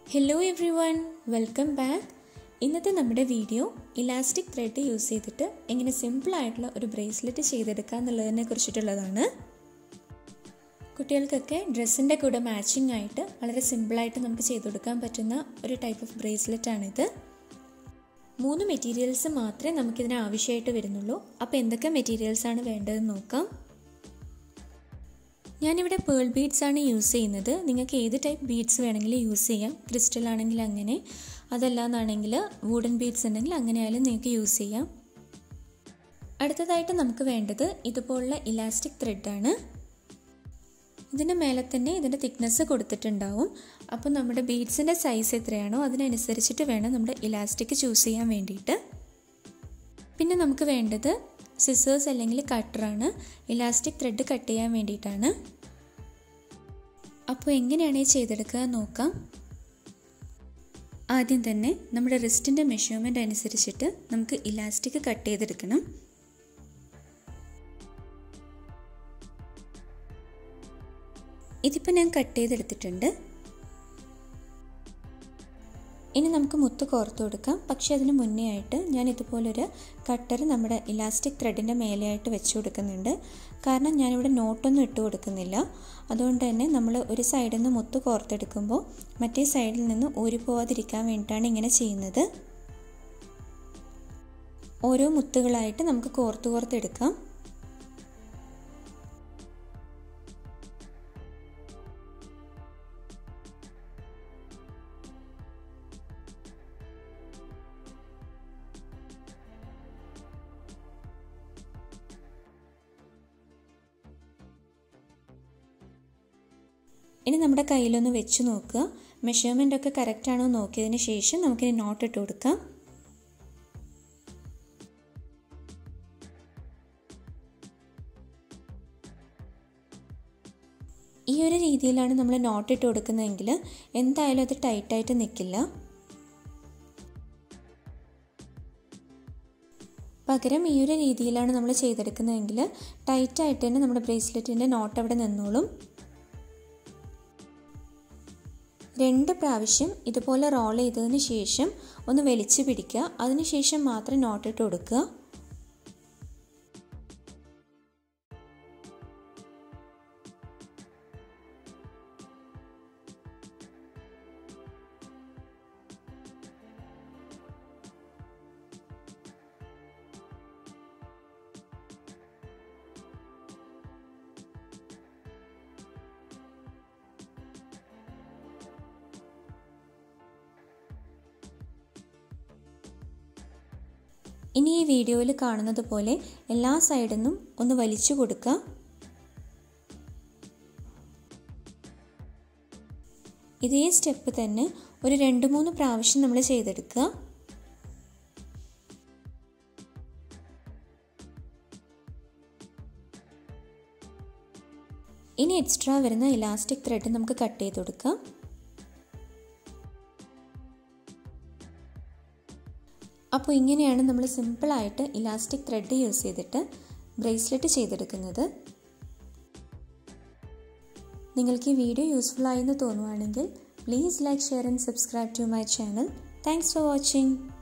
hello everyone welcome back ഇന്നത്തെ നമ്മുടെ video elastic thread use ചെയ്തിട്ട് എങ്ങനെ സിമ്പിളായിട്ടുള്ള ഒരു ബ്രേസ്ലെറ്റ് ചെയ്തെടുക്കുക എന്നുള്ളതിനെ കുറിച്ചിട്ടുള്ളതാണ് കുട്ടികൾക്കൊക്കെ ഡ്രസ്സിൻ്റെ കൂടെ മാച്ചിങ് ആയിട്ട് വളരെ സിമ്പിളായിട്ട് നമുക്ക് ചെയ്ത് കൊടുക്കാൻ പറ്റുന്ന ഒരു ടൈപ്പ് ഓഫ് ബ്രേസ്ലെറ്റ് ആണിത് മൂന്ന് മെറ്റീരിയൽസ് മാത്രമേ നമുക്കിതിന് ആവശ്യമായിട്ട് വരുന്നുള്ളൂ അപ്പോൾ എന്തൊക്കെ മെറ്റീരിയൽസ് ആണ് വേണ്ടതെന്ന് നോക്കാം ഞാനിവിടെ പേൾ ബീഡ്സ് ആണ് യൂസ് ചെയ്യുന്നത് നിങ്ങൾക്ക് ഏത് ടൈപ്പ് ബീഡ്സ് വേണമെങ്കിലും യൂസ് ചെയ്യാം ക്രിസ്റ്റൽ ആണെങ്കിൽ അങ്ങനെ അതല്ലാന്നാണെങ്കിൽ വുഡൻ ബീഡ്സ് ഉണ്ടെങ്കിൽ അങ്ങനെ ആയാലും നിങ്ങൾക്ക് യൂസ് ചെയ്യാം അടുത്തതായിട്ട് നമുക്ക് വേണ്ടത് ഇതുപോലുള്ള ഇലാസ്റ്റിക് ത്രെഡാണ് ഇതിൻ്റെ മേലെ തന്നെ ഇതിൻ്റെ തിക്നെസ് കൊടുത്തിട്ടുണ്ടാവും അപ്പോൾ നമ്മുടെ ബീഡ്സിൻ്റെ സൈസ് എത്രയാണോ അതിനനുസരിച്ചിട്ട് വേണം നമ്മുടെ ഇലാസ്റ്റിക് ചൂസ് ചെയ്യാൻ വേണ്ടിയിട്ട് പിന്നെ നമുക്ക് വേണ്ടത് സിസേഴ്സ് അല്ലെങ്കിൽ കട്ടറാണ് ഇലാസ്റ്റിക് ത്രെഡ് കട്ട് ചെയ്യാൻ വേണ്ടിയിട്ടാണ് അപ്പോൾ എങ്ങനെയാണ് ഈ ചെയ്തെടുക്കുക നോക്കാം ആദ്യം തന്നെ നമ്മുടെ റിസ്റ്റിൻ്റെ മെഷർമെൻ്റ് അനുസരിച്ചിട്ട് നമുക്ക് ഇലാസ്റ്റിക് കട്ട് ചെയ്തെടുക്കണം ഇതിപ്പോൾ ഞാൻ കട്ട് ചെയ്തെടുത്തിട്ടുണ്ട് ഇനി നമുക്ക് മുത്ത് കോർത്ത് കൊടുക്കാം പക്ഷേ അതിന് മുന്നേ ആയിട്ട് ഞാൻ ഇതുപോലൊരു കട്ടർ നമ്മുടെ ഇലാസ്റ്റിക് ത്രെഡിൻ്റെ മേലെയായിട്ട് വെച്ച് കൊടുക്കുന്നുണ്ട് കാരണം ഞാനിവിടെ നോട്ടൊന്നും ഇട്ട് കൊടുക്കുന്നില്ല അതുകൊണ്ട് തന്നെ നമ്മൾ ഒരു സൈഡിൽ നിന്ന് മുത്ത് കോർത്തെടുക്കുമ്പോൾ മറ്റേ സൈഡിൽ നിന്ന് ഊരിപ്പോവാതിരിക്കാൻ വേണ്ടിയിട്ടാണ് ഇങ്ങനെ ചെയ്യുന്നത് ഓരോ മുത്തുകളായിട്ട് നമുക്ക് കോർത്ത് കോർത്തെടുക്കാം ഇനി നമ്മുടെ കയ്യിലൊന്ന് വെച്ച് നോക്കുക മെഷർമെൻ്റ് ഒക്കെ കറക്റ്റ് ആണോ നോക്കിയതിന് ശേഷം നമുക്കിനി നോട്ട് ഇട്ട് കൊടുക്കാം ഈ ഒരു രീതിയിലാണ് നമ്മൾ നോട്ട് ഇട്ട് കൊടുക്കുന്നതെങ്കിൽ എന്തായാലും അത് ടൈറ്റായിട്ട് നിൽക്കില്ല പകരം ഈ ഒരു രീതിയിലാണ് നമ്മൾ ചെയ്തെടുക്കുന്നതെങ്കിൽ ടൈറ്റായിട്ട് തന്നെ നമ്മുടെ ബ്രേസ്ലെറ്റിൻ്റെ നോട്ട് അവിടെ നിന്നോളും രണ്ട് പ്രാവശ്യം ഇതുപോലെ റോൾ ചെയ്തതിന് ശേഷം ഒന്ന് വലിച്ചു പിടിക്കുക അതിനുശേഷം മാത്രം നോട്ടിട്ട് കൊടുക്കുക ഇനി ഈ വീഡിയോയിൽ കാണുന്നത് പോലെ എല്ലാ സൈഡിൽ നിന്നും ഒന്ന് വലിച്ചു കൊടുക്കുക ഇതേ സ്റ്റെപ്പ് തന്നെ ഒരു രണ്ട് മൂന്ന് പ്രാവശ്യം നമ്മൾ ചെയ്തെടുക്കുക ഇനി എക്സ്ട്രാ വരുന്ന ഇലാസ്റ്റിക് ത്രെഡ് നമുക്ക് കട്ട് ചെയ്ത് കൊടുക്കാം അപ്പോൾ ഇങ്ങനെയാണ് നമ്മൾ സിമ്പിളായിട്ട് ഇലാസ്റ്റിക് ത്രെഡ് യൂസ് ചെയ്തിട്ട് ബ്രേസ്ലെറ്റ് ചെയ്തെടുക്കുന്നത് നിങ്ങൾക്ക് ഈ വീഡിയോ യൂസ്ഫുൾ ആയെന്ന് തോന്നുവാണെങ്കിൽ please like share and subscribe to my channel thanks for watching